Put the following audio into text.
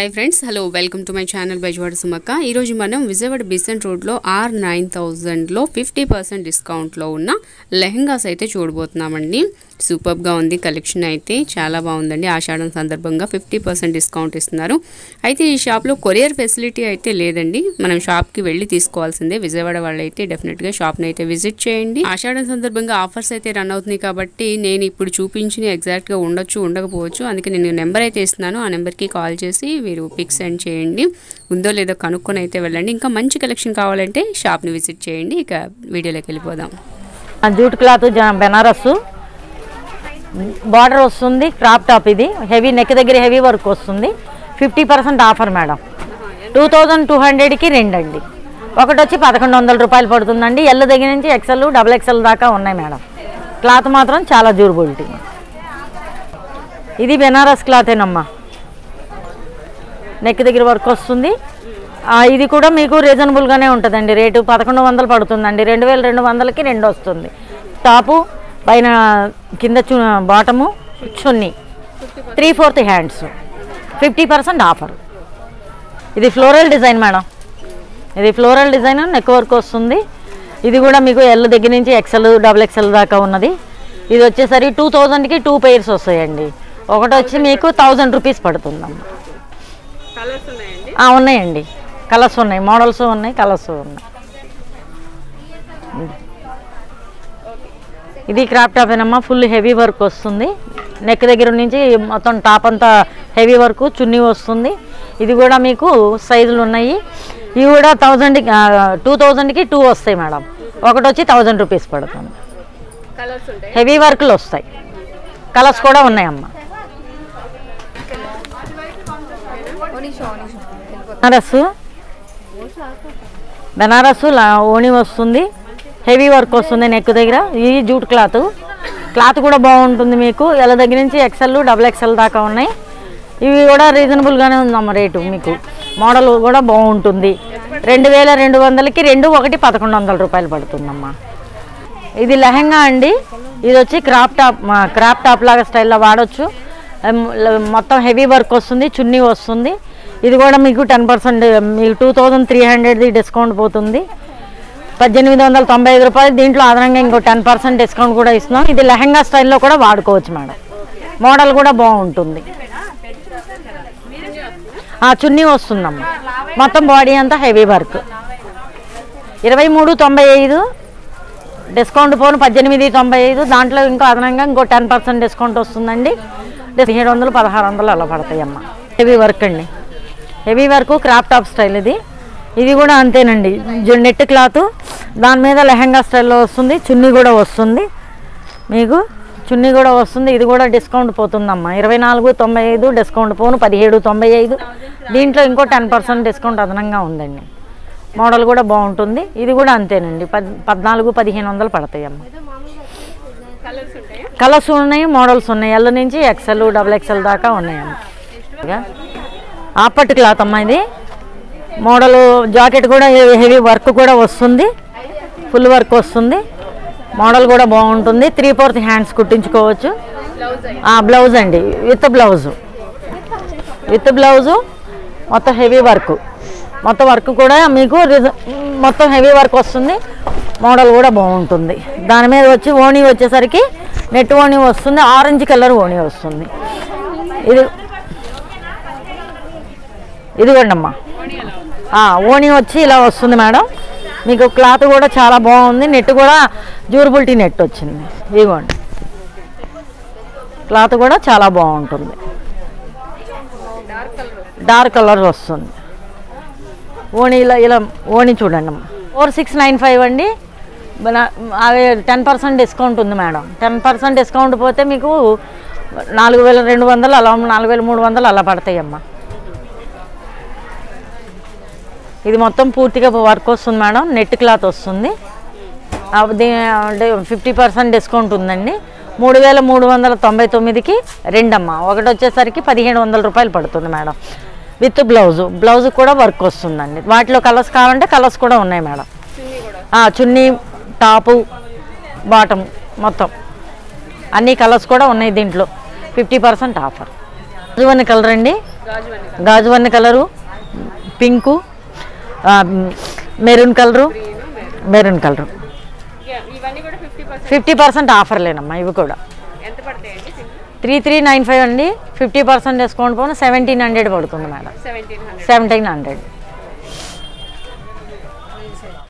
hi friends hello welcome to my channel Bezawada సుమక్క ఈరోజు మనం విజయవాడ బిసెంట్ రోడ్లో ఆర్ నైన్ థౌజండ్లో ఫిఫ్టీ పర్సెంట్ డిస్కౌంట్లో ఉన్న లెహంగాస్ అయితే చూడబోతున్నామండి సూపర్గా ఉంది కలెక్షన్ అయితే చాలా బాగుందండి ఆషాఢం సందర్భంగా ఫిఫ్టీ పర్సెంట్ డిస్కౌంట్ ఇస్తున్నారు అయితే ఈ షాప్లో కొరియర్ ఫెసిలిటీ అయితే లేదండి మనం షాప్కి వెళ్ళి తీసుకోవాల్సిందే విజయవాడ వాళ్ళు అయితే డెఫినెట్గా షాప్ని అయితే విజిట్ చేయండి ఆషాఢం సందర్భంగా ఆఫర్స్ అయితే రన్ అవుతున్నాయి కాబట్టి నేను ఇప్పుడు చూపించిన ఎగ్జాక్ట్గా ఉండొచ్చు ఉండకపోవచ్చు అందుకే నేను నెంబర్ అయితే ఇస్తున్నాను ఆ నెంబర్కి కాల్ చేసి మీరు పిక్ సెండ్ చేయండి ఉందో లేదో కనుక్కొని అయితే వెళ్ళండి ఇంకా మంచి కలెక్షన్ కావాలంటే షాప్ని విజిట్ చేయండి ఇక వీడియోలోకి వెళ్ళిపోదాం ఆ జూట్ క్లాత్ జ- బెనారస్ బార్డర్ వస్తుంది క్రాప్ టాప్ ఇది హెవీ నెక్ దగ్గర హెవీ వర్క్ వస్తుంది fifty percent offer madam two thousand two హండ్రెడ్కి రెండు అండి ఒకటి వచ్చి పదకొండు వందల రూపాయలు పడుతుందండి ఎల్ దగ్గర నుంచి ఎక్సెల్ డబుల్ ఎక్సెల్ దాకా ఉన్నాయి మేడం క్లాత్ మాత్రం చాలా డ్యూరబిలిటీ ఇది బెనారస్ క్లాతేనమ్మా నెక్ దగ్గర వర్క్ వస్తుంది ఆ, ఇది కూడా మీకు రీజనబుల్గానే ఉంటుందండి రేటు పదకొండు వందలు పడుతుందండి రెండు వేల రెండు వందలకి రెండు వస్తుంది టాపు పైన కింద చు bottom chunni three fourth hands fifty percent offer ఇది ఫ్లోరల్ డిజైన్ మేడం ఇది ఫ్లోరల్ డిజైన్ నెక్ వర్క్ వస్తుంది ఇది కూడా మీకు ఎల్ దగ్గర నుంచి ఎక్సెల్ డబుల్ ఎక్సెల్ దాకా ఉన్నది ఇది వచ్చేసరికి టూ థౌజండ్కి టూ పెయిర్స్ వస్తాయండి ఒకటి వచ్చి మీకు థౌజండ్ రూపీస్ పడుతుందమ్మా ఆ, ఉన్నాయండి కలర్స్ ఉన్నాయి మోడల్స్ ఉన్నాయి కలర్స్ ఉన్నాయి ఇది క్రాప్ టాప్ ఏనమ్మా ఫుల్ హెవీ వర్క్ వస్తుంది నెక్ దగ్గర నుంచి మొత్తం టాప్ అంతా హెవీ వర్క్ చున్నీ వస్తుంది ఇది కూడా మీకు సైజులు ఉన్నాయి ఇవి కూడా థౌజండ్ టూ థౌజండ్కి టూ వస్తాయి మేడం ఒకటి వచ్చి థౌజండ్ రూపీస్ పడుతుంది హెవీ వర్క్లు వస్తాయి కలర్స్ కూడా ఉన్నాయమ్మా బెనారస్ బెనారస్ లా- ఓణి వస్తుంది హెవీ వర్క్ వస్తుంది నెక్ దగ్గర ఇది జూట్ క్లాత్ క్లాత్ కూడా బాగుంటుంది మీకు ఎలా దగ్గర నుంచి ఎక్సెల్ డబుల్ ఎక్సెల్ దాకా ఉన్నాయి ఇవి కూడా రీజనబుల్గానే ఉందమ్మ రేటు మీకు మోడల్ కూడా బాగుంటుంది రెండు వేల రెండు వందలకి రెండు ఒకటి పదకొండు వందల రూపాయలు పడుతుందమ్మా ఇది లెహంగా అండి ఇది వచ్చి క్రాప్ టాప్ మా క్రాప్ టాప్ లాగా స్టైల్లో వాడచ్చు ఎం, ల- మొత్తం హెవీ వర్క్ వస్తుంది చున్నీ వస్తుంది ఇది కూడా మీకు టెన్ పర్సెంట్ మీకు టూ థౌజండ్ త్రీ హండ్రెడ్ది డిస్కౌంట్ పోతుంది పద్దెనిమిది వందల తొంభై ఐదు రూపాయలు దీంట్లో అదనంగా ఇంకో టెన్ పర్సెంట్ డిస్కౌంట్ కూడా ఇస్తున్నాం ఇది లెహంగా స్టైల్లో కూడా వాడుకోవచ్చు మేడం మోడల్ కూడా బాగుంటుంది ఆ, చున్నీ వస్తుందమ్మా మొత్తం బాడీ అంతా హెవీ వర్క్ ఇరవై మూడు తొంభై ఐదు డిస్కౌంట్ పోను పద్దెనిమిది తొంభై ఐదు దాంట్లో ఇంకో అదనంగా ఇంకో టెన్ పర్సెంట్ డిస్కౌంట్ వస్తుందండి పదిహేడు వందలు పదహారు వందలు అలా పడతాయి అమ్మ హెవీ వర్క్ అండి heavy work crop top style ఇది ఇది కూడా అంతేనండి జు- నెట్ క్లాత్ దాని మీద లెహంగా స్టైల్లో వస్తుంది చున్నీ కూడా వస్తుంది మీకు చున్నీ కూడా వస్తుంది ఇది కూడా డిస్కౌంట్ పోతుందమ్మా ఇరవై నాలుగు తొంభై ఐదు డిస్కౌంట్ పోను పదిహేడు తొంభై ఐదు దీంట్లో ఇంకో టెన్ పర్సెంట్ డిస్కౌంట్ అదనంగా ఉందండి మోడల్ కూడా బాగుంటుంది ఇది కూడా అంతేనండి పద్ పద్నాలుగు పదిహేను వందలు పడతాయి అమ్మ కలర్స్ ఉన్నాయి మోడల్స్ ఉన్నాయి ఎల్ నుంచి ఎక్సెల్ డబుల్ ఎక్సెల్ దాకా ఉన్నాయమ్మ ఇక ఆపట్టు క్లాత్ అమ్మ ఇది మోడల్ జాకెట్ కూడా హెవీ వర్క్ కూడా వస్తుంది ఫుల్ వర్క్ వస్తుంది మోడల్ కూడా బాగుంటుంది త్రీ ఫోర్త్ హ్యాండ్స్ కుట్టించుకోవచ్చు ఆ, బ్లౌజ్ అండి విత్ బ్లౌజు విత్ బ్లౌజు మొత్తం హెవీ వర్క్ మొత్తం వర్క్ కూడా మీకు రిజ- మొత్తం హెవీ వర్క్ వస్తుంది మోడల్ కూడా బాగుంటుంది దాని మీద వచ్చి ఓణీ వచ్చేసరికి నెట్ ఓణీ వస్తుంది ఆరెంజ్ కలర్ ఓణీ వస్తుంది ఇది ఇదిగోండి అమ్మా ఆ, ఓణి వచ్చి ఇలా వస్తుంది మేడం మీకు క్లాత్ కూడా చాలా బాగుంది నెట్ కూడా డ్యూరబిలిటీ నెట్ వచ్చింది ఇదిగోండి క్లాత్ కూడా చాలా బాగుంటుంది డార్క్ కలర్ వస్తుంది ఓణి ఇలా ఇలా ఓణి చూడండి అమ్మా ఫోర్ సిక్స్ నైన్ ఫైవ్ అండి మన- అవి టెన్ పర్సెంట్ డిస్కౌంట్ ఉంది మేడం టెన్ పర్సెంట్ డిస్కౌంట్ పోతే మీకు నాలుగు వేల రెండు వందలు అలా నాలుగు వేల మూడు వందలు అలా పడతాయి అమ్మా ఇది మొత్తం పూర్తిగా వర్క్ వస్తుంది మేడం నెట్ క్లాత్ వస్తుంది ఫిఫ్టీ పర్సెంట్ డిస్కౌంట్ ఉందండి మూడు వేల మూడు వందల తొంభై తొమ్మిదికి రెండమ్మ ఒకటి వచ్చేసరికి పదిహేడు వందల రూపాయలు పడుతుంది మేడం విత్ బ్లౌజు బ్లౌజ్ కూడా వర్క్ వస్తుందండి వాటిలో కలర్స్ కావాలంటే కలర్స్ కూడా ఉన్నాయి మేడం ఆ, చున్నీ టాపు బాటమ్ మొత్తం అన్ని కలర్స్ కూడా ఉన్నాయి దీంట్లో ఫిఫ్టీ పర్సెంట్ ఆఫర్ వన్న కలర్ అండి గాజు వన్ గాజు వన్న colour pink maroon colour maroon colour ఇవన్నీ కూడా ఫిఫ్టీ పర్సెంట్ ఫిఫ్టీ పర్సెంట్ ఆఫర్లేనమ్మా ఇవి కూడా ఎంత పడతాయండి త్రీ త్రీ నైన్ ఫైవ్ అండి ఫిఫ్టీ పర్సెంట్ డిస్కౌంట్ పోను సెవెంటీన్ హండ్రెడ్ పడుతుంది madam seventeen hundred seventeen hundred